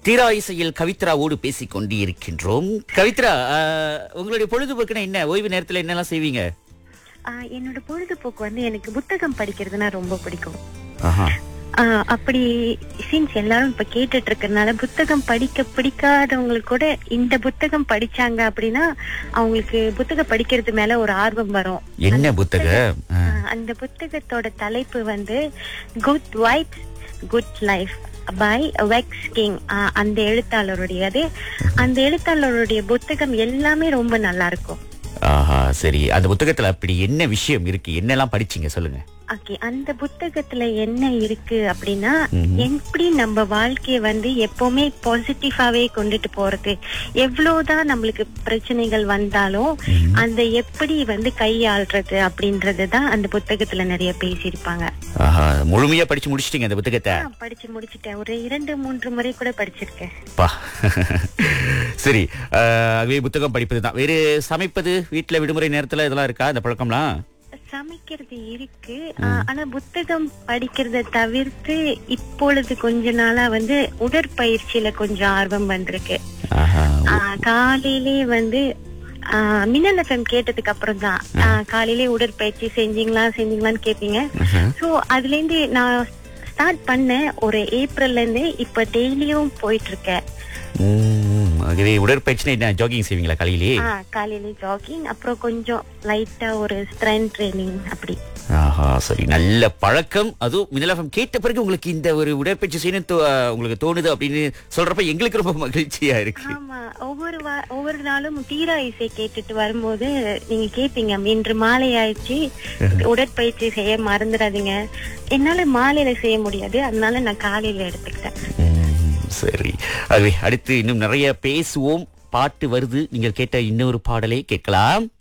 தீரா இசையில் கவித்ராவோடு பேசிக் கொண்டு இருக்கின்றோம் கவித்ரா ஆஹ், உங்களுடைய பொழுதுபோக்குனா என்ன ஓய்வு நேரத்துல என்னெல்லாம் செய்வீங்க ஆஹ் என்னோட பொழுதுபோக்கு வந்து எனக்கு புத்தகம் படிக்கிறதுனா ரொம்ப பிடிக்கும் ஆஹா. ஆஹ் அப்படி சின்ஸ் எல்லாரும் இப்ப கேட்டுட்டு இருக்கறனால புத்தகம் படிக்க பிடிக்காதவங்களுக்கு கூட இந்த புத்தகம் படிச்சாங்க அப்படின்னா அவங்களுக்கு புத்தகம் படிக்கிறது மேல ஒரு ஆர்வம் வரும் என்ன புத்தகம் ஆ. ஆஹ் அந்த புத்தகத்தோட தலைப்பு வந்து good vibes good life by Vex King அந்த எழுத்தாளருடையது அந்த எழுத்தாளருடைய புத்தகம் எல்லாமே ரொம்ப நல்லா இருக்கும் ஆஹா சரி அந்த புத்தகத்துல அப்படி என்ன விஷயம் இருக்கு என்னெல்லாம் படிச்சீங்க சொல்லுங்க ஓகே அந்த புத்தகத்துல என்ன இருக்கு அப்படின்னா ம்ஹும். எப்படி நம்ம வாழ்க்கைய வந்து எப்பவுமே பாசிட்டிவாவே கொண்டுட்டு போறது எவ்வளவுதான் நம்மளுக்கு பிரச்சனைகள் வந்தாலும் அந்த எப்படி வந்து கையாள்றது அப்படின்றது தான் அந்த புத்தகத்துல நிறைய பேசியிருப்பாங்க ஆஹா முழுமையா படிச்சு முடிச்சிட்டீங்க அந்த புத்தகத்தை நான் படிச்சு முடிச்சிட்டேன் ஒரு இரண்டு மூன்று முறை கூட படிச்சிருக்கேன் பா சரி ஆஹ், ஆகவே புத்தகம் படிப்பது தான் வேறு சமைப்பது வீட்டுல விடுமுறை நேரத்துல இதெல்லாம் இருக்கா அந்த பழக்கம்லாம் சமைக்கிறது இருக்கு ஆஹ் ஆனா புத்தகம் படிக்கிறத தவிர்த்து இப்பொழுது கொஞ்ச நாளா வந்து உடற்பயிற்சியில கொஞ்சம் ஆர்வம் வந்திருக்கு ஆஹா ஆஹ் காலையிலே வந்து ஆஹ் மின்னல் எஃப்எம் கேட்டதுக்கு அப்புறம் தான் ஆஹ் காலையிலே உடற்பயிற்சி செஞ்சீங்களா செஞ்சீங்களான்னு கேப்பீங்க ஆஹா. சோ அதுல இருந்து நான் ஸ்டார்ட் பண்ணேன் ஒரு ஏப்ரல்ல இருந்து இப்ப டெய்லியும் போயிட்டு இருக்கேன் உம், ஆகவே உடற்பயிற்சினா என்ன ஜாகிங் செய்வீங்களா காலையிலே ஆஹ் காலையில ஜாகிங் அப்புறம் கொஞ்சம் லைட்டா ஒரு ஸ்ட்ரென்த் ட்ரைனிங் அப்படி ஆஹா சரி நல்ல பழக்கம் அதுவும் மிதலகம் கேட்ட பிறகு உங்களுக்கு இந்த ஒரு உடற்பயிற்சி செய்யணும் தோ- உங்களுக்கு தோணுது அப்படின்னு சொல்றப்ப எங்களுக்கு ரொம்ப மகிழ்ச்சியா இருக்கு ஆமா ஒவ்வொரு வா- ஒவ்வொரு நாளும் தீரா இசை கேட்டுட்டு வரும்போது நீங்க கேப்பீங்க இன்று மாலை ஆயிடுச்சு உடற்பயிற்சி செய்ய மறந்துடாதீங்க என்னால மாலையில செய்ய முடியாது அதனால நான் காலையில எடுத்துக்கிட்டேன் உம், சரி ஆகவே அடுத்து இன்னும் நிறைய பேசுவோம் பாட்டு வருது நீங்கள் கேட்ட இன்னொரு பாடலை கேட்கலாம்